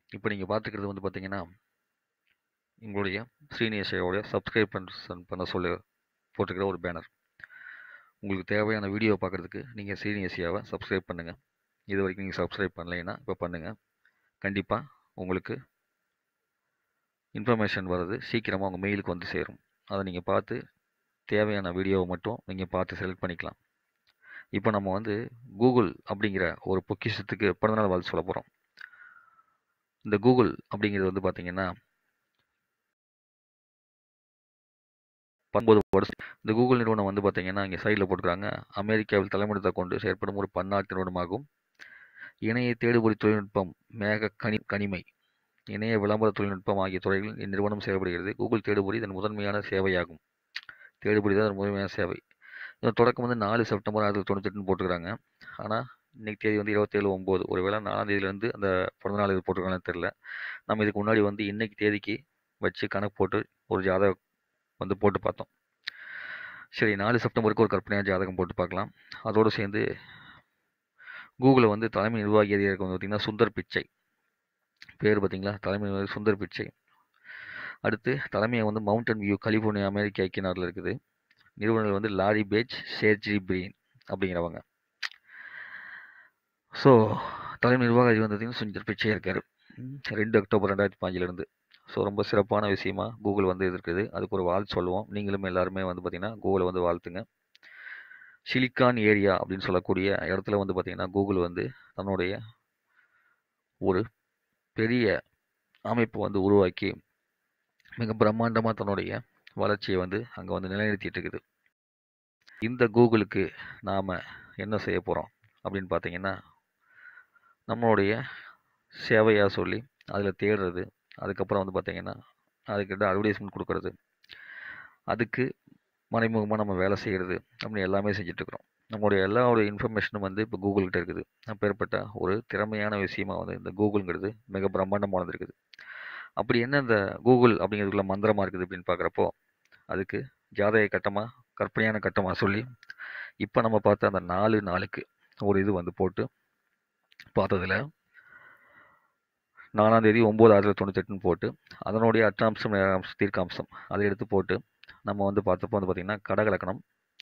இப்போ நீங்கள் பார்த்துக்கிறது வந்து பார்த்தீங்கன்னா உங்களுடைய ஸ்ரீனியஸையோடைய சப்ஸ்கிரைப் பண்ண பண்ண சொல்ல போட்டுக்கிற ஒரு பேனர் உங்களுக்கு தேவையான வீடியோ பார்க்குறதுக்கு நீங்கள் ஸ்ரீனியஸியாவை சப்ஸ்கிரைப் பண்ணுங்கள் இது வரைக்கும் நீங்கள் சப்ஸ்கிரைப் பண்ணலைன்னா இப்போ பண்ணுங்கள் கண்டிப்பாக உங்களுக்கு இன்ஃபர்மேஷன் வர்றது சீக்கிரமாக உங்கள் மெயிலுக்கு வந்து சேரும் அதை நீங்கள் பார்த்து தேவையான வீடியோவை மட்டும் நீங்கள் பார்த்து செலக்ட் பண்ணிக்கலாம் இப்போ நம்ம வந்து கூகுள் அப்படிங்கிற ஒரு பொக்கிஷத்துக்கு பிறந்தநாள் வாழ்த்து சொல்ல போகிறோம் இந்த கூகுள் அப்படிங்கிறது வந்து பார்த்தீங்கன்னா பத்தொன்பது வருஷம் இந்த கூகுள் நிறுவனம் வந்து பார்த்தீங்கன்னா இங்கே சைடில் போட்டுருக்காங்க அமெரிக்காவில் தலைமுறைத்தை கொண்டு செயற்படும் ஒரு பன்னாட்டு நிறுவனமாகும் இணைய தேடுபொறி தொழில்நுட்பம் மேக கனி கனிமை இணைய விளம்பர தொழில்நுட்பம் ஆகிய துறைகளில் இந்நிறுவனம் செயல்படுகிறது கூகுள் தேடுபொறி இதன் முதன்மையான சேவையாகும் தேடுபொறி தான் இதன் முதன்மையான சேவை இதன் தொடக்கம் வந்து நாலு செப்டம்பர் ஆயிரத்தி தொண்ணூத்தெட்டுன்னு போட்டுக்கிறாங்க ஆனால் இன்னைக்கு தேதி வந்து இருபத்தேழு ஒம்பது ஒரு வேளை நாலாம் தேதியிலேருந்து அந்த பிறந்தநாள் இது போட்டிருக்காங்கன்னு தெரில நம்ம இதுக்கு முன்னாடி வந்து இன்னைக்கு தேதிக்கு வச்சு கணக்கு போட்டு ஒரு ஜாதகம் வந்து போட்டு பார்த்தோம் சரி நாலு செப்டம்பருக்கு ஒரு கற்பனையாக ஜாதகம் போட்டு பார்க்கலாம் அதோடு சேர்ந்து கூகுளை வந்து தலைமை நிர்வாகி அதிகாரி வந்து பார்த்திங்கன்னா சுந்தர் பிச்சை பேர் பார்த்தீங்களா தலைமை நிர்வாகி சுந்தர் பிச்சை அடுத்து தலைமையை வந்து மவுண்டன் வியூ கலிஃபோர்னியா அமெரிக்க ஐக்கிய நாட்டில் இருக்குது நிறுவனங்கள் வந்து லாரி பேஜ் ஷேர்ஜி பிரீன் அப்படிங்கிறவங்க ஸோ தலைமை நிர்வாக அதிகாரி வந்து பார்த்திங்கன்னா சுந்தர் பிச்சை இருக்கார் ரெண்டு அக்டோபர் ரெண்டாயிரத்தி பாஞ்சிலிருந்து ஸோ ரொம்ப சிறப்பான விஷயமா கூகுள் வந்து இது இருக்குது அதுக்கு ஒரு வாழ்த்து சொல்லுவோம் நீங்களும் எல்லாருமே வந்து பார்த்திங்கன்னா கூகுளை வந்து வாழ்த்துங்க சிலிக்கான் ஏரியா அப்படின்னு சொல்லக்கூடிய இடத்துல வந்து பார்த்திங்கன்னா கூகுள் வந்து தன்னுடைய ஒரு பெரிய அமைப்பை வந்து உருவாக்கி மிக பிரம்மாண்டமாக தன்னுடைய வளர்ச்சியை வந்து அங்கே வந்து நிலைநிறுத்திட்டு இருக்குது இந்த கூகுளுக்கு நாம் என்ன செய்ய போகிறோம் அப்படின்னு பார்த்தீங்கன்னா நம்மளுடைய சேவையாக சொல்லி அதில் தேடுறது அதுக்கப்புறம் வந்து பார்த்திங்கன்னா அதுக்கிட்ட அட்வர்டைஸ்மெண்ட் கொடுக்கறது அதுக்கு மறைமுகமாக நம்ம வேலை செய்கிறது அப்படின்னு எல்லாமே செஞ்சிட்ருக்குறோம் நம்மளுடைய எல்லாருடைய இன்ஃபர்மேஷனும் வந்து இப்போ கூகுள்கிட்ட இருக்குது அப்பேற்பட்ட ஒரு திறமையான விஷயமா வந்து இந்த கூகுள்ங்கிறது மிக பிரம்மாண்டமானது இருக்குது அப்படி என்ன இந்த கூகுள் அப்படிங்கிறதுக்குள்ள மந்திரமாக இருக்குது அப்படின்னு பார்க்குறப்போ அதுக்கு ஜாதக கட்டமாக கற்பனையான கட்டமாக சொல்லி இப்போ நம்ம பார்த்த அந்த நாலு நாளுக்கு ஒரு இது வந்து போட்டு பார்த்ததில் நாலாம் தேதி ஒம்பது ஆயிரத்தி தொண்ணூத்தெட்டுன்னு போட்டு அதனுடைய அட்டாம்சம் நேராம்சம் தீர்க்காம்சம் அதை எடுத்து போட்டு நம்ம வந்து பார்த்தப்போ வந்து பார்த்திங்கன்னா கடகலக்கணம்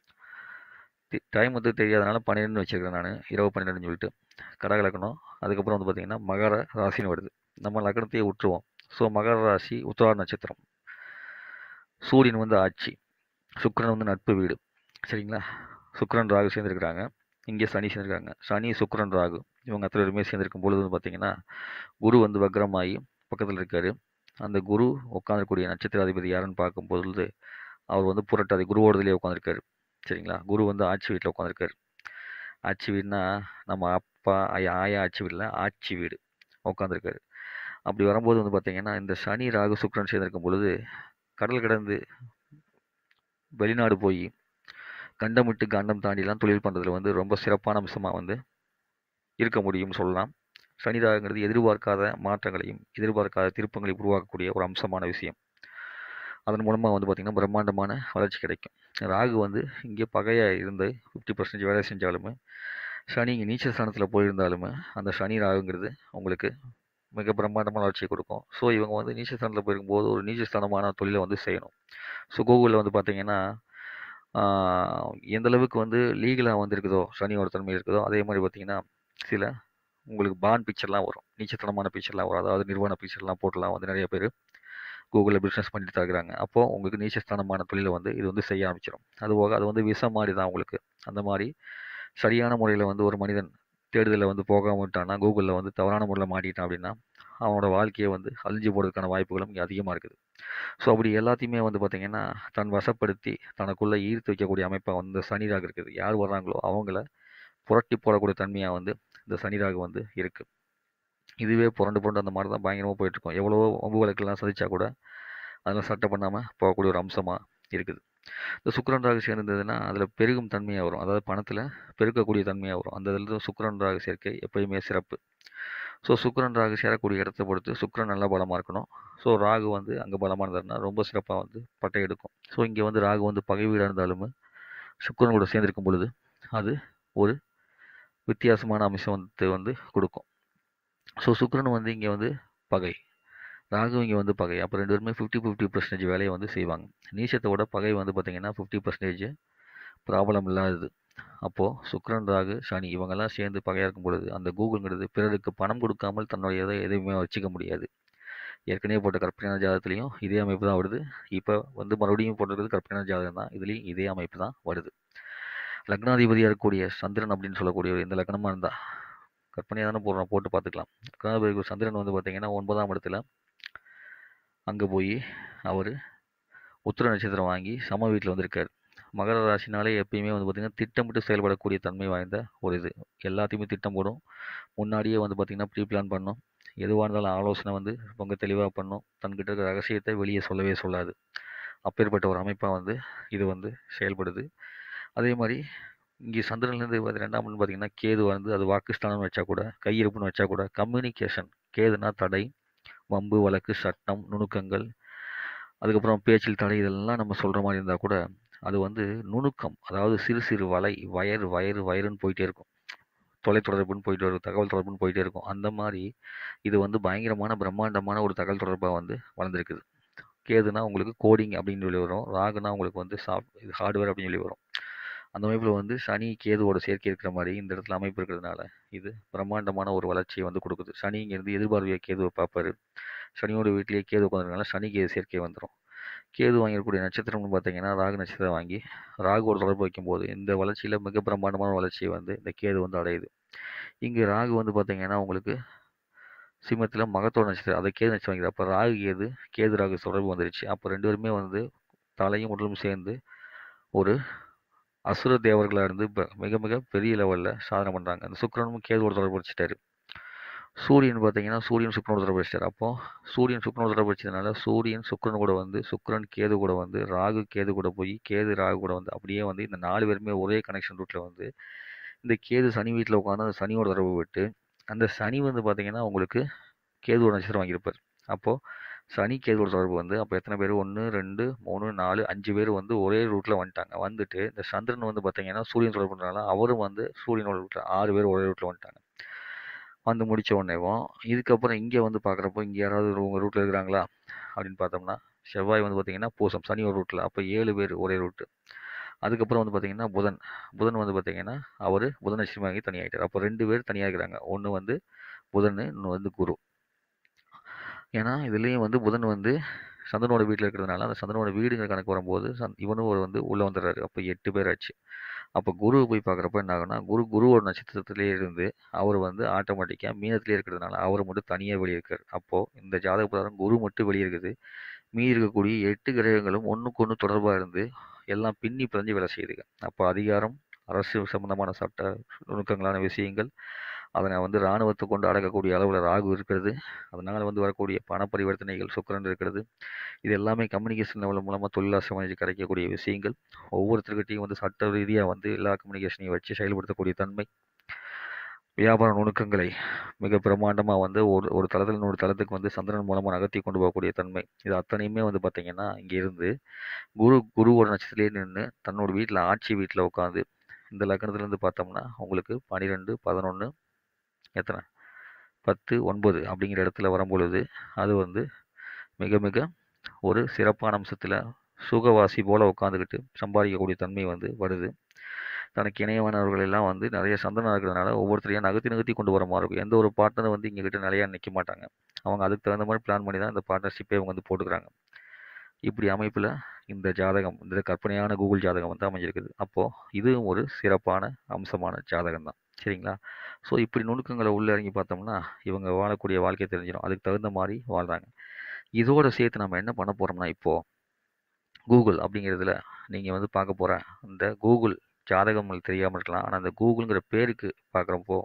டைம் வந்து தெரியாதனால பன்னிரெண்டு வச்சுருக்கேன் நான் இரவு பன்னிரெண்டுன்னு சொல்லிட்டு கடகலக்கணம் அதுக்கப்புறம் வந்து பார்த்திங்கன்னா மகர ராசின்னு வருது நம்ம லக்கணத்தையே விட்டுருவோம் ஸோ மகர ராசி உத்தராட நட்சத்திரம் சூரியன் வந்து ஆட்சி சுக்கரன் வந்து நட்பு வீடு சரிங்களா சுக்கரன் ராகு சேர்ந்துருக்குறாங்க இங்கே சனி சேர்ந்துருக்காங்க சனி சுக்கரன் ராகு இவங்க அத்தனை பேருமே சேர்ந்துருக்கும் பொழுது வந்து பார்த்திங்கன்னா குரு வந்து வக்ரமாகி பக்கத்தில் இருக்கார் அந்த குரு உட்காந்துருக்கூடிய நட்சத்திர அதிபதி யாருன்னு பார்க்கும் பொழுது அவர் வந்து புரட்டாதி குருவோடதுலேயே உட்காந்துருக்காரு சரிங்களா குரு வந்து ஆட்சி வீட்டில் உட்காந்துருக்காரு ஆட்சி வீடுனா நம்ம அப்பா ஆயா ஆயா ஆட்சி வீட்டில் ஆட்சி வீடு உட்காந்துருக்காரு அப்படி வரும்போது வந்து பார்த்திங்கன்னா இந்த சனி ராகு சுக்கரன் சேர்ந்திருக்கும் பொழுது கடல் கடந்து வெளிநாடு போய் கண்டம் விட்டு கண்டம் தாண்டிலாம் தொழில் பண்ணுறதுல வந்து ரொம்ப சிறப்பான அம்சமாக வந்து இருக்க முடியும்னு சொல்லலாம் சனிதாகங்கிறது எதிர்பார்க்காத மாற்றங்களையும் எதிர்பார்க்காத திருப்பங்களையும் உருவாக்கக்கூடிய ஒரு அம்சமான விஷயம் அதன் மூலமாக வந்து பார்த்திங்கன்னா பிரம்மாண்டமான வளர்ச்சி கிடைக்கும் ராகு வந்து இங்கே பகையாக இருந்து ஃபிஃப்டி பர்சன்டேஜ் வேலை செஞ்சாலுமே சனி இங்கே நீச்சல் ஸ்தானத்தில் போயிருந்தாலுமே அந்த சனி ராகுங்கிறது உங்களுக்கு மிக பிரம்மாண்டமான வளர்ச்சியை கொடுக்கும் ஸோ இவங்க வந்து நீச்சல் ஸ்தானத்தில் போயிருக்கும்போது ஒரு நீச்சல் ஸ்தானமான தொழிலை வந்து செய்யணும் ஸோ கூகுளில் வந்து பார்த்திங்கன்னா எந்த அளவுக்கு வந்து லீகலாக வந்து இருக்குதோ சனியோட தன்மை இருக்குதோ அதே மாதிரி பார்த்திங்கன்னா சில உங்களுக்கு பான் பிக்சர்லாம் வரும் நீச்சத்தனமான பிக்சர்லாம் வரும் அதாவது நிறுவன பிக்சர்லாம் போட்டுலாம் வந்து நிறைய பேர் கூகுளில் பிஸ்னஸ் பண்ணிட்டு தான் இருக்கிறாங்க அப்போது உங்களுக்கு நீச்சஸ்தானமான தொழிலை வந்து இது வந்து செய்ய ஆரம்பிச்சிடும் அதுபோக அது வந்து விஷம் மாதிரி தான் உங்களுக்கு அந்த மாதிரி சரியான முறையில் வந்து ஒரு மனிதன் தேடுதலில் வந்து போகாம விட்டான்னா கூகுளில் வந்து தவறான முறையில் மாட்டிட்டான் அப்படின்னா அவனோட வாழ்க்கையை வந்து அழிஞ்சு போடுறதுக்கான வாய்ப்புகளும் இங்கே அதிகமாக இருக்குது ஸோ அப்படி எல்லாத்தையுமே வந்து பார்த்திங்கன்னா தன் வசப்படுத்தி தனக்குள்ளே ஈர்த்து வைக்கக்கூடிய அமைப்பாக வந்து சனிராக இருக்குது யார் வர்றாங்களோ அவங்கள புரட்டி போடக்கூடிய தன்மையாக வந்து இந்த சனிராகு வந்து இருக்குது இதுவே புரண்டு புரண்டு அந்த மாதிரி தான் பயங்கரமாக போயிட்டுருக்கோம் எவ்வளவோ வம்பு வழக்கெல்லாம் சதிச்சா கூட அதெல்லாம் சட்டை பண்ணாமல் போகக்கூடிய ஒரு அம்சமாக இருக்குது இந்த சுக்கரன் ராகு சேர்ந்ததுன்னா அதில் பெருகும் தன்மையாக வரும் அதாவது பணத்தில் பெருக்கக்கூடிய தன்மையாக வரும் அந்த இதில் சுக்கரன் ராகு சேர்க்கை எப்பயுமே சிறப்பு ஸோ சுக்கரன் ராகு சேரக்கூடிய இடத்த பொறுத்து சுக்கரன் நல்லா பலமாக இருக்கணும் ஸோ ராகு வந்து அங்கே பலமாக இருந்தாருன்னா ரொம்ப சிறப்பாக வந்து பட்டை எடுக்கும் ஸோ இங்கே வந்து ராகு வந்து பகை வீடாக இருந்தாலுமே சுக்கரன் கூட சேர்ந்திருக்கும் பொழுது அது ஒரு வித்தியாசமான அம்சம் வந்து வந்து கொடுக்கும் ஸோ சுக்கரன் வந்து இங்கே வந்து பகை ராகு இங்கே வந்து பகை அப்போ ரெண்டு பேருமே ஃபிஃப்டி ஃபிஃப்டி பர்சன்டேஜ் வேலையை வந்து செய்வாங்க நீச்சத்தோட பகை வந்து பார்த்திங்கன்னா ஃபிஃப்டி பர்சன்டேஜ் ப்ராப்ளம் இல்லாதது அப்போது சுக்கிரன் ராகு சனி இவங்கெல்லாம் சேர்ந்து பகையாக இருக்கும் பொழுது அந்த கூகுள்ங்கிறது பிறருக்கு பணம் கொடுக்காமல் தன்னுடைய இதை எதுவுமே வச்சுக்க முடியாது ஏற்கனவே போட்ட கற்பனையான ஜாதகத்துலேயும் இதே அமைப்பு தான் வருது இப்போ வந்து மறுபடியும் போட்டிருக்கிறது கற்பனையான ஜாதகம் தான் இதுலேயும் இதே அமைப்பு தான் வருது லக்னாதிபதியாக இருக்கக்கூடிய சந்திரன் அப்படின்னு சொல்லக்கூடிய ஒரு இந்த லக்னமாக இருந்தால் கற்பனையாக தானே போடுறோம் போட்டு பார்த்துக்கலாம் லக்னாதிபதி சந்திரன் வந்து பார்த்திங்கன்னா ஒன்பதாம் இடத்துல அங்கே போய் அவர் உத்திர நட்சத்திரம் வாங்கி சம வீட்டில் வந்திருக்காரு மகர ராசினாலே எப்பயுமே வந்து பார்த்திங்கன்னா திட்டமிட்டு செயல்படக்கூடிய தன்மை வாய்ந்த ஒரு இது எல்லாத்தையுமே திட்டம் போடும் முன்னாடியே வந்து பார்த்திங்கன்னா ப்ரீ பிளான் பண்ணும் எதுவாக இருந்தாலும் ஆலோசனை வந்து ரொம்ப தெளிவாக பண்ணும் தன்கிட்ட இருக்கிற ரகசியத்தை வெளியே சொல்லவே சொல்லாது அப்பேற்பட்ட ஒரு அமைப்பாக வந்து இது வந்து செயல்படுது அதே மாதிரி இங்கே சந்திரன்லேருந்து ரெண்டாம் பார்த்தீங்கன்னா கேது வந்து அது வாக்குஸ்தானம்னு வச்சா கூட கையிருப்புன்னு வச்சா கூட கம்யூனிகேஷன் கேதுனா தடை வம்பு வழக்கு சட்டம் நுணுக்கங்கள் அதுக்கப்புறம் பேச்சில் தடை இதெல்லாம் நம்ம சொல்கிற மாதிரி இருந்தால் கூட அது வந்து நுணுக்கம் அதாவது சிறு சிறு வலை வயர் வயறு வயருன்னு போயிட்டே இருக்கும் தொலைத்தொடர்புன்னு போயிட்டு வரும் தகவல் தொடர்புன்னு போயிட்டே இருக்கும் அந்த மாதிரி இது வந்து பயங்கரமான பிரம்மாண்டமான ஒரு தகவல் தொடர்பாக வந்து வளர்ந்துருக்குது கேதுனா உங்களுக்கு கோடிங் அப்படின்னு சொல்லி வரும் ராகுனா உங்களுக்கு வந்து சாஃப்ட் இது ஹார்ட்வேர் அப்படின்னு சொல்லி வரும் அந்த அமைப்பில் வந்து சனி கேதுவோட சேர்க்கை இருக்கிற மாதிரி இந்த இடத்துல அமைப்பு இருக்கிறதுனால இது பிரம்மாண்டமான ஒரு வளர்ச்சியை வந்து கொடுக்குது சனி இங்கேருந்து எதிர்பார்வையை கேதுவை பார்ப்பாரு சனியோட வீட்டிலேயே கேது உட்காந்துருக்கனால சனி கேது சேர்க்கை வந்துடும் கேது வாங்கியிருக்கக்கூடிய நட்சத்திரம்னு பார்த்தீங்கன்னா ராகு நட்சத்திரம் வாங்கி ராகுவோட தொடர்பு வைக்கும்போது இந்த வளர்ச்சியில் மிக பிரம்மாண்டமான வளர்ச்சியை வந்து இந்த கேது வந்து அடையுது இங்கே ராகு வந்து பார்த்தீங்கன்னா உங்களுக்கு சிம்மத்தில் மகத்தோட நட்சத்திரம் அதை கேது நட்சத்திரம் வாங்கிது அப்போ ராகு கேது கேது ராகு தொடர்பு வந்துருச்சு அப்போ ரெண்டு பேருமே வந்து தலையும் உடலும் சேர்ந்து ஒரு அசுர தேவர்களாக இருந்து இப்போ மிக மிக பெரிய லெவலில் சாதனை பண்ணுறாங்க அந்த சுக்கரனும் கேதுவோட தொடர்பு வச்சுட்டாரு சூரியன் பார்த்தீங்கன்னா சூரியன் சுக்கரனோட தொடர்பு வச்சிட்டார் அப்போ சூரியன் சுக்கரனோட தொடர்பு வச்சதுனால சூரியன் சுக்கரன் கூட வந்து சுக்கரன் கேது கூட வந்து ராகு கேது கூட போய் கேது ராகு கூட வந்து அப்படியே வந்து இந்த நாலு பேருமே ஒரே கனெக்ஷன் ரூட்டில் வந்து இந்த கேது சனி வீட்டில் உட்காந்து அந்த சனியோட தொடர்பு விட்டு அந்த சனி வந்து பார்த்தீங்கன்னா உங்களுக்கு கேதுவோட நட்சத்திரம் வாங்கியிருப்பார் அப்போது சனி கேதுவோட தொடர்பு வந்து அப்போ எத்தனை பேர் ஒன்று ரெண்டு மூணு நாலு அஞ்சு பேர் வந்து ஒரே ரூட்டில் வந்துட்டாங்க வந்துட்டு இந்த சந்திரன் வந்து பார்த்தீங்கன்னா சூரியன் தொடர்பு பண்ணுறதுனால அவரும் வந்து சூரியனோட ரூட்டில் ஆறு பேர் ஒரே ரூட்டில் வந்துட்டாங்க வந்து முடித்த உடனேவும் இதுக்கப்புறம் இங்கே வந்து பார்க்குறப்போ இங்கே யாராவது உங்கள் ரூட்டில் இருக்கிறாங்களா அப்படின்னு பார்த்தோம்னா செவ்வாய் வந்து பார்த்திங்கன்னா பூசம் சனி ஒரு ரூட்டில் அப்போ ஏழு பேர் ஒரே ரூட்டு அதுக்கப்புறம் வந்து பார்த்திங்கன்னா புதன் புதன் வந்து பார்த்திங்கன்னா அவர் புதன் நட்சத்திரம் வாங்கி தனியாகிட்டார் அப்போ ரெண்டு பேர் தனியாக இருக்கிறாங்க ஒன்று வந்து புதன் இன்னொன்று வந்து குரு ஏன்னா இதுலேயும் வந்து புதன் வந்து சந்திரனோட வீட்டில் இருக்கிறதுனால அந்த சந்திரனோட வீடுங்கிற கணக்கு வரும்போது சந் இவனும் ஒரு வந்து உள்ளே வந்துடுறாரு அப்போ எட்டு பேர் ஆச்சு அப்போ குருவை போய் பார்க்குறப்ப என்ன ஆகுனா குரு குருவோட நட்சத்திரத்திலே இருந்து அவர் வந்து ஆட்டோமேட்டிக்காக மீனத்திலே இருக்கிறதுனால அவர் மட்டும் தனியாக வெளியே இருக்கார் அப்போது இந்த ஜாதக பிரகாரம் குரு மட்டும் வெளியே இருக்குது மீதி இருக்கக்கூடிய எட்டு கிரகங்களும் ஒன்றுக்கு ஒன்று தொடர்பாக இருந்து எல்லாம் பின்னி பிறஞ்சு வேலை செய்யுதுங்க அப்போ அதிகாரம் அரசு சம்பந்தமான சட்ட நுணுக்கங்களான விஷயங்கள் அதனை வந்து இராணுவத்தை கொண்டு அடக்கக்கூடிய அளவில் ராகு இருக்கிறது அதனால் வந்து வரக்கூடிய பண பரிவர்த்தனைகள் சுக்கரன் இருக்கிறது இது எல்லாமே கம்யூனிகேஷன் லெவல் மூலமாக தொழிலாசம் அமைச்சு கிடைக்கக்கூடிய விஷயங்கள் ஒவ்வொருத்தர்கிட்டையும் வந்து சட்ட ரீதியாக வந்து எல்லா கம்யூனிகேஷனையும் வச்சு செயல்படுத்தக்கூடிய தன்மை வியாபார நுணுக்கங்களை மிக பிரம்மாண்டமாக வந்து ஒரு ஒரு தளத்தில் இன்னொரு தளத்துக்கு வந்து சந்திரன் மூலமாக நகர்த்தி கொண்டு போகக்கூடிய தன்மை இது அத்தனையுமே வந்து பார்த்திங்கன்னா இங்கே இருந்து குரு குருவோட நட்சத்திரத்திலே நின்று தன்னோட வீட்டில் ஆட்சி வீட்டில் உட்காந்து இந்த லக்னத்துலேருந்து பார்த்தோம்னா உங்களுக்கு பன்னிரெண்டு பதினொன்று எத்தனை பத்து ஒன்பது அப்படிங்கிற இடத்துல வரும்பொழுது அது வந்து மிக மிக ஒரு சிறப்பான அம்சத்தில் சுகவாசி போல் உட்காந்துக்கிட்டு சம்பாதிக்கக்கூடிய தன்மை வந்து வருது தனக்கு இணையமானவர்கள் எல்லாம் வந்து நிறைய சந்தனம் இருக்கிறதுனால ஒவ்வொருத்தரையும் நகர்த்தி நகர்த்தி கொண்டு வர மாதிரி இருக்கும் எந்த ஒரு பார்ட்னர் வந்து இங்கே கிட்ட நிலையாக நிற்க மாட்டாங்க அவங்க அதுக்கு தகுந்த மாதிரி பிளான் பண்ணி தான் இந்த பார்ட்னர்ஷிப்பே அவங்க வந்து போட்டுக்கிறாங்க இப்படி அமைப்பில் இந்த ஜாதகம் இந்த கற்பனையான கூகுள் ஜாதகம் வந்து அமைஞ்சிருக்குது அப்போது இதுவும் ஒரு சிறப்பான அம்சமான ஜாதகம் தான் சரிங்களா ஸோ இப்படி நுணுக்கங்களை உள்ளே இறங்கி பார்த்தோம்னா இவங்க வாழக்கூடிய வாழ்க்கை தெரிஞ்சிடும் அதுக்கு தகுந்த மாதிரி வாழ்கிறாங்க இதோட சேர்த்து நம்ம என்ன பண்ண போகிறோம்னா இப்போது கூகுள் அப்படிங்கிறதுல நீங்கள் வந்து பார்க்க போகிற இந்த கூகுள் ஜாதகம் உங்களுக்கு தெரியாமல் இருக்கலாம் ஆனால் அந்த கூகுளுங்கிற பேருக்கு பார்க்குறப்போ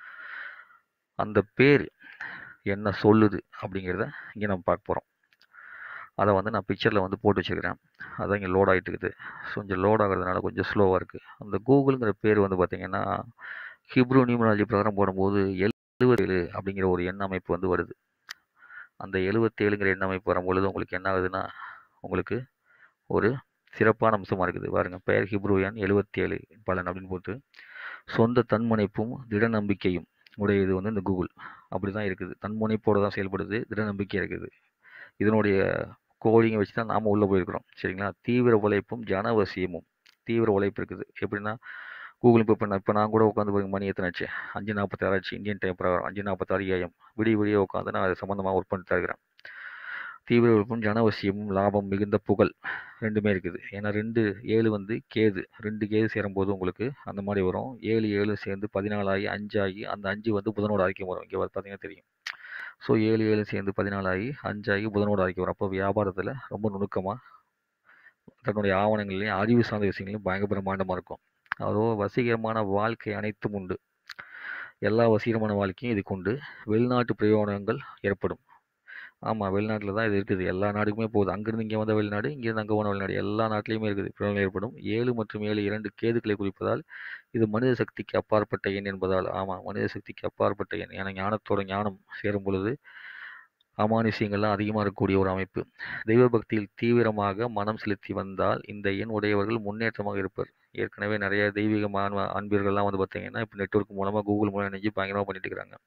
அந்த பேர் என்ன சொல்லுது அப்படிங்கிறத இங்கே நம்ம பார்க்க போகிறோம் அதை வந்து நான் பிக்சரில் வந்து போட்டு வச்சுருக்கிறேன் அதான் இங்கே லோட் ஆகிட்டு இருக்குது ஸோ கொஞ்சம் லோட் ஆகிறதுனால கொஞ்சம் ஸ்லோவாக இருக்குது அந்த கூகுளுங்கிற பேர் வந்து பார்த்திங்கன்னா ஹிப்ரூ நியூமராலஜி பிரகாரம் போடும்போது எழுபத்தேழு அப்படிங்கிற ஒரு எண் அமைப்பு வந்து வருது அந்த எழுபத்தேழுங்கிற எண் அமைப்பு வரும்பொழுது உங்களுக்கு என்ன ஆகுதுன்னா உங்களுக்கு ஒரு சிறப்பான அம்சமாக இருக்குது பாருங்கள் பெயர் ஹிப்ரூ எண் எழுபத்தேழு பலன் அப்படின்னு போட்டு சொந்த தன்முனைப்பும் திட நம்பிக்கையும் உடைய இது வந்து இந்த கூகுள் அப்படி தான் இருக்குது தன்முனைப்போடு தான் செயல்படுது திட நம்பிக்கை இருக்குது இதனுடைய கோடிங்கை வச்சு தான் நாம் உள்ளே போயிருக்கிறோம் சரிங்களா தீவிர உழைப்பும் ஜனவசியமும் தீவிர உழைப்பு இருக்குது எப்படின்னா கூகுள் இப்போ இப்போ நான் இப்போ நான் கூட உட்காந்து பாருங்க மணி எத்தனை ஆச்சு அஞ்சு நாற்பத்தாறு ஆச்சு இந்தியன் டைம் பிரகாரம் அஞ்சு நாற்பத்தாறு ஏஎம் விடிய விடிய உட்காந்து நான் அது சம்மந்தமாக ஒர்க் பண்ணிட்டு தான் இருக்கிறேன் தீவிர உழைப்பும் ஜனவசியமும் லாபம் மிகுந்த புகழ் ரெண்டுமே இருக்குது ஏன்னா ரெண்டு ஏழு வந்து கேது ரெண்டு கேது சேரும்போது உங்களுக்கு அந்த மாதிரி வரும் ஏழு ஏழு சேர்ந்து பதினாலாகி அஞ்சாகி அந்த அஞ்சு வந்து புதனோட ஆதிக்கம் வரும் இங்கே பார்த்தீங்கன்னா தெரியும் ஸோ ஏழு ஏழு சேர்ந்து பதினாலாகி அஞ்சாகி புதனோட ஆதிக்கம் வரும் அப்போ வியாபாரத்தில் ரொம்ப நுணுக்கமாக தன்னுடைய ஆவணங்கள்லையும் அறிவு சார்ந்த விஷயங்களையும் பயங்கர பிரம்மாண்டமாக இருக்கும் அதோ வசீகரமான வாழ்க்கை அனைத்தும் உண்டு எல்லா வசீகரமான வாழ்க்கையும் இதுக்கு உண்டு வெளிநாட்டு பிரயோஜனங்கள் ஏற்படும் ஆமாம் வெளிநாட்டில் தான் இது இருக்குது எல்லா நாடுக்குமே போகுது அங்கேருந்து இங்கே வந்த வெளிநாடு இங்கேருந்து அங்கே போன வெளிநாடு எல்லா நாட்டிலையுமே இருக்குது பிரயோஜனம் ஏற்படும் ஏழு மற்றும் ஏழு இரண்டு கேதுக்களை குறிப்பதால் இது மனித சக்திக்கு அப்பாற்பட்ட எண் என்பதால் ஆமாம் மனித சக்திக்கு அப்பாற்பட்ட எண் ஏன்னா ஞானத்தோட ஞானம் சேரும் பொழுது அமானுஷியங்கள்லாம் அதிகமாக இருக்கக்கூடிய ஒரு அமைப்பு தெய்வ பக்தியில் தீவிரமாக மனம் செலுத்தி வந்தால் இந்த எண் உடையவர்கள் முன்னேற்றமாக இருப்பர் ஏற்கனவே நிறைய தெய்வீகமான அன்பியர்கள்லாம் வந்து பார்த்தீங்கன்னா இப்போ நெட்ஒர்க் மூலமாக கூகுள் மூலம் இணைஞ்சு பயங்கரமாக பண்ணிட்டு இருக்கிறாங்க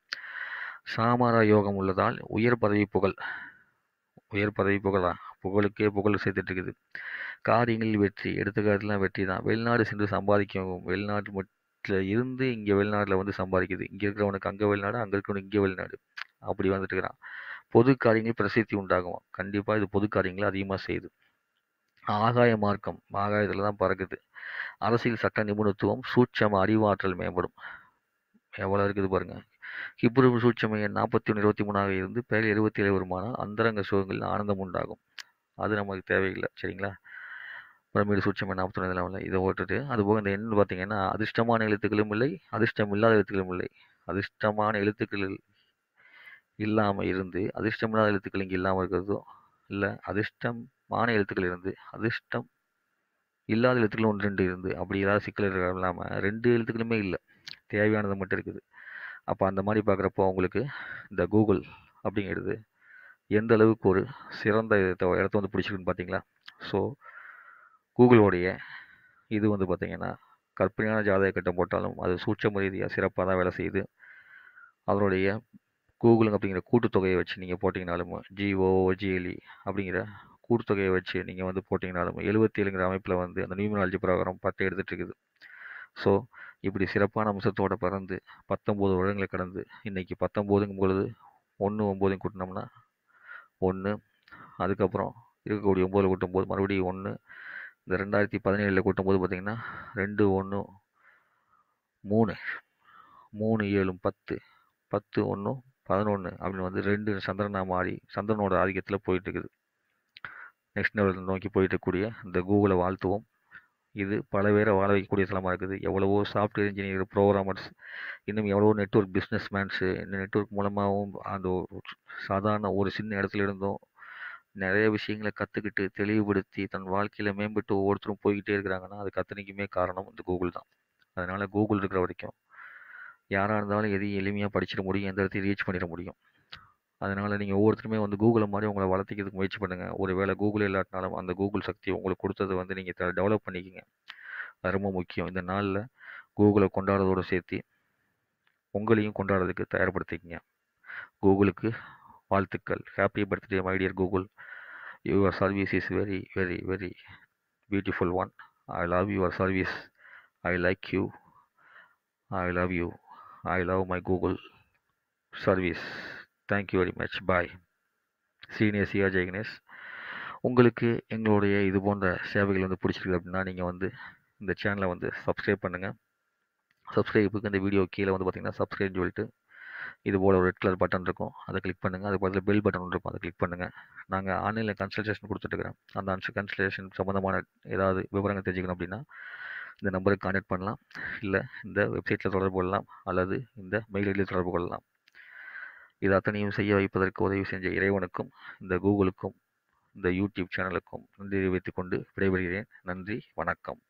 சாமாரா யோகம் உள்ளதால் உயர் பதவி புகழ் உயர் பதவி புகழா புகழுக்கே புகழ் சேர்த்துட்டு இருக்குது காரியங்களில் வெற்றி எடுத்துக்காட்டுலாம் வெற்றி தான் வெளிநாடு சென்று சம்பாதிக்கவும் வெளிநாட்டு மட்டும் இருந்து இங்கே வெளிநாட்டில் வந்து சம்பாதிக்குது இங்கே இருக்கிறவனுக்கு அங்கே வெளிநாடு அங்கே இருக்கிறவனுக்கு இங்கே வெளிநாடு அப்படி வந்துட்டு இருக்கிறான் பொது காரியங்கள் பிரசித்தி உண்டாகும் கண்டிப்பாக இது பொது காரியங்களை அதிகமாக செய்யுது ஆகாய மார்க்கம் ஆகாயத்தில் தான் பறக்குது அரசியல் சட்ட நிபுணத்துவம் சூட்சம அறிவாற்றல் மேம்படும் எவ்வளோ இருக்குது பாருங்க ஹிப்ரு சூட்சம எண் நாற்பத்தி ஒன்று இருபத்தி மூணாக இருந்து பேர் இருபத்தி ஏழு வருமானால் அந்தரங்க சுகங்களில் ஆனந்தம் உண்டாகும் அது நமக்கு தேவையில்லை சரிங்களா பிரமிடு சூட்சம நாற்பத்தி ஒன்று இதை ஓட்டுட்டு அதுபோக இந்த எண் பார்த்தீங்கன்னா அதிர்ஷ்டமான எழுத்துக்களும் இல்லை அதிர்ஷ்டம் இல்லாத எழுத்துக்களும் இல்லை அதிர்ஷ்டமான எழுத்துக்கள் இல்லாமல் இருந்து அதிர்ஷ்டமில்லாத எழுத்துக்கள் இங்கே இல்லாமல் இருக்கிறதோ இல்லை அதிர்ஷ்டமான எழுத்துக்கள் இருந்து அதிர்ஷ்டம் இல்லாத எழுத்துக்கள் ஒன்று ரெண்டு இருந்து அப்படி ஏதாவது சிக்கல் இல்லாமல் ரெண்டு எழுத்துக்களுமே இல்லை தேவையானது மட்டும் இருக்குது அப்போ அந்த மாதிரி பார்க்குறப்போ உங்களுக்கு இந்த கூகுள் அப்படிங்கிறது எந்த அளவுக்கு ஒரு சிறந்த இடத்த இடத்த வந்து பிடிச்சிருக்குன்னு பார்த்தீங்களா ஸோ கூகுளோடைய இது வந்து பார்த்திங்கன்னா கற்பனையான ஜாதக கட்டம் போட்டாலும் அது சூட்சம ரீதியாக சிறப்பாக தான் வேலை செய்யுது அதனுடைய கூகுளுங்க அப்படிங்கிற கூட்டுத்தொகையை வச்சு நீங்கள் போட்டிங்கனாலும் ஜிஓஜிஎல்இ அப்படிங்கிற கூட்டுத்தொகையை வச்சு நீங்கள் வந்து போட்டிங்கனாலும் எழுபத்தி ஏழுங்கிற அமைப்பில் வந்து அந்த நியூமராலஜி பிரகாரம் பத்து எடுத்துகிட்டு இருக்குது ஸோ இப்படி சிறப்பான அம்சத்தோடு பிறந்து பத்தொம்போது வருடங்களை கடந்து இன்றைக்கி பத்தொம்போதுங்கும் பொழுது ஒன்று ஒம்போதையும் கூட்டினோம்னா ஒன்று அதுக்கப்புறம் இருக்கக்கூடிய ஒம்போதில் கூட்டும்போது மறுபடியும் ஒன்று இந்த ரெண்டாயிரத்தி பதினேழில் கூட்டும்போது பார்த்திங்கன்னா ரெண்டு ஒன்று மூணு மூணு ஏழும் பத்து பத்து ஒன்று பதினொன்று அப்படின்னு வந்து ரெண்டு சந்திரனாக மாறி சந்திரனோட ஆதிக்கத்தில் போயிட்டுருக்குது நெக்ஸ்ட் லெவல் நோக்கி போயிட்டு இருக்கக்கூடிய இந்த கூகுளை வாழ்த்துவோம் இது பல பேரை வாழ வைக்கக்கூடிய தளமாக இருக்குது எவ்வளவோ சாஃப்ட்வேர் இன்ஜினியர் ப்ரோக்ராமர்ஸ் இன்னும் எவ்வளவோ நெட்ஒர்க் பிஸ்னஸ் மேன்ஸு இந்த நெட்ஒர்க் மூலமாகவும் அந்த சாதாரண ஒரு சின்ன இடத்துல இருந்தும் நிறைய விஷயங்களை கற்றுக்கிட்டு தெளிவுபடுத்தி தன் வாழ்க்கையில் மேம்பட்டு ஒவ்வொருத்தரும் போய்கிட்டே இருக்கிறாங்கன்னா அதுக்கு அத்தனைக்குமே காரணம் இந்த கூகுள் தான் அதனால் கூகுள் இருக்கிற வரைக்கும் யாராக இருந்தாலும் எதையும் எளிமையாக படிச்சிட முடியும் எந்த இடத்தையும் ரீச் பண்ணிட முடியும் அதனால் நீங்கள் ஒவ்வொருத்தருமே வந்து கூகுளை மாதிரி உங்களை வளர்த்திக்கிறதுக்கு முயற்சி பண்ணுங்கள் ஒரு வேளை கூகுள் இல்லாட்டினாலும் அந்த கூகுள் சக்தி உங்களுக்கு கொடுத்தது வந்து நீங்கள் டெவலப் பண்ணிக்கோங்க அது ரொம்ப முக்கியம் இந்த நாளில் கூகுளை கொண்டாடுறதோடு சேர்த்து உங்களையும் கொண்டாடுறதுக்கு தயார்படுத்திக்கங்க கூகுளுக்கு வாழ்த்துக்கள் happy birthday my dear Google your service is very very very beautiful one I love your service I like you I love you I love my Google service thank you very much bye senior CR Jayaganesh உங்களுக்கு எங்களுடைய இது போன்ற சேவைகள் வந்து பிடிச்சிருக்கு அப்படின்னா நீங்கள் வந்து இந்த சேனலை வந்து சப்ஸ்கிரைப் பண்ணுங்கள் சப்ஸ்கிரைபுக்கு இந்த வீடியோ கீழே வந்து பார்த்தீங்கன்னா சப்ஸ்கிரைப் சொல்லிட்டு இது போல் ஒரு ரெட் கலர் பட்டன் இருக்கும் அதை கிளிக் பண்ணுங்கள் அது பக்கத்தில் பெல் பட்டன் இருக்கும் அதை கிளிக் பண்ணுங்கள் நாங்கள் ஆன்லைனில் கன்சல்டேஷன் கொடுத்துட்ருக்குறோம் அந்த கன்சல்டேஷன் சம்மந்தமான ஏதாவது விவரங்கள் தெரிஞ்சுக்கணும் அப்படின்னா இந்த நம்பருக்கு கான்டாக்ட் பண்ணலாம் இல்லை இந்த வெப்சைட்டில் தொடர்பு கொள்ளலாம் அல்லது இந்த மெயில் ஐடியில் தொடர்பு கொள்ளலாம் இது அத்தனையும் செய்ய வைப்பதற்கு உதவி செஞ்ச இறைவனுக்கும் இந்த கூகுளுக்கும் இந்த யூடியூப் சேனலுக்கும் நன்றி தெரிவித்துக் கொண்டு விடைபெறுகிறேன் நன்றி வணக்கம்